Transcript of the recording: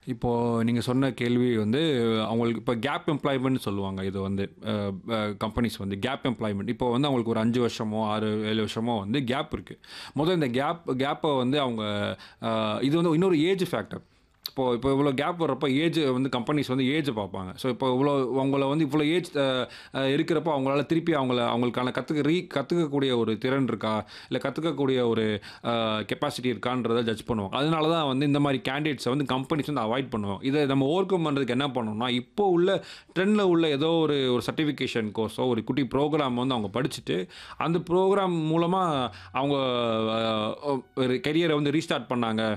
இப்போது நீங்கள் சொன்ன கேள்வி வந்து அவங்களுக்கு இப்போ கேப் எம்ப்ளாய்மெண்ட் சொல்லுவாங்க இது வந்து கம்பெனிஸ் வந்து கேப் எம்ப்ளாய்மெண்ட் இப்போ வந்து அவங்களுக்கு ஒரு அஞ்சு வருஷமோ ஆறு ஏழு வருஷமோ வந்து கேப் இருக்குது முதல்ல இந்த கேப் கேப்பை வந்து அவங்க அஹ், இது வந்து இன்னொரு ஏஜ் ஃபேக்டர் இப்போ இப்போ இவ்வளோ கேப் வர்றப்போ ஏஜ் வந்து கம்பெனிஸ் வந்து ஏஜ் பார்ப்பாங்க ஸோ இப்போ இவ்வளோ அவங்கள வந்து இவ்வளோ ஏஜ் இருக்கிறப்போ அவங்களால திருப்பி அவங்கள அவங்களுக்கான கற்றுக்க ரீ கற்றுக்கக்கூடிய ஒரு திறன் இருக்கா இல்லை கற்றுக்கக்கூடிய ஒரு கெப்பாசிட்டி இருக்கான்றதை ஜட்ஜ் பண்ணுவாங்க அதனால தான் வந்து இந்த மாதிரி கேண்டிடேட்ஸை வந்து கம்பெனிஸ் வந்து அவாய்ட் பண்ணுவோம் இதை நம்ம ஓவர் கம் பண்ணுறதுக்கு என்ன பண்ணணும்னா இப்போ உள்ள ட்ரெண்டில் உள்ள ஏதோ ஒரு ஒரு சர்டிஃபிகேஷன் கோர்ஸோ ஒரு குட்டி ப்ரோக்ராம் வந்து அவங்க படிச்சுட்டு அந்த ப்ரோக்ராம் மூலமாக அவங்க அஹ், ஒரு கெரியரை வந்து ரீஸ்டார்ட் பண்ணாங்க